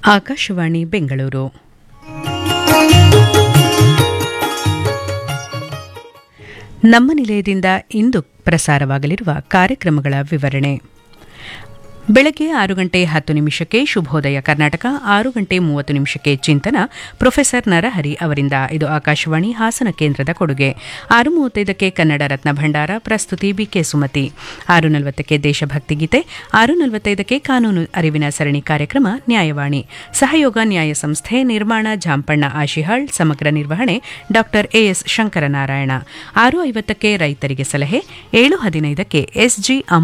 ಆಕಾಶವಾಣಿ ಬೆಂಗಳೂರು ನಮ್ಮ ನಿಲಯದಿಂದ ಇಂದು ಪ್ರಸಾರವಾಗಲಿರುವ ಕಾರ್ಯಕ್ರಮಗಳ ವಿವರಣೆ ಬೆಳಗ್ಗೆ ಆರು ಗಂಟೆ ಹತ್ತು ನಿಮಿಷಕ್ಕೆ ಶುಭೋದಯ ಕರ್ನಾಟಕ ಆರು ಗಂಟೆ ಮೂವತ್ತು ನಿಮಿಷಕ್ಕೆ ಚಿಂತನ ಪ್ರೊಫೆಸರ್ ನರಹರಿ ಅವರಿಂದ ಇದು ಆಕಾಶವಾಣಿ ಹಾಸನ ಕೇಂದ್ರದ ಕೊಡುಗೆ ಆರು ಮೂವತ್ತೈದಕ್ಕೆ ಕನ್ನಡ ರತ್ನ ಭಂಡಾರ ಪ್ರಸ್ತುತಿ ಬಿಕೆ ಸುಮತಿ ಆರು ನಲವತ್ತಕ್ಕೆ ದೇಶಭಕ್ತಿ ಗೀತೆ ಆರು ನಲವತ್ತೈದಕ್ಕೆ ಕಾನೂನು ಅರಿವಿನ ಸರಣಿ ಕಾರ್ಯಕ್ರಮ ನ್ಯಾಯವಾಣಿ ಸಹಯೋಗ ನ್ಯಾಯ ಸಂಸ್ಥೆ ನಿರ್ಮಾಣ ಜಾಂಪಣ್ಣ ಆಶಿಹಾಳ್ ಸಮಗ್ರ ನಿರ್ವಹಣೆ ಡಾ ಎಎಸ್ ಶಂಕರನಾರಾಯಣ ಆರು ಐವತ್ತಕ್ಕೆ ರೈತರಿಗೆ ಸಲಹೆ ಏಳು ಹದಿನೈದಕ್ಕೆ ಎಸ್ಜಿ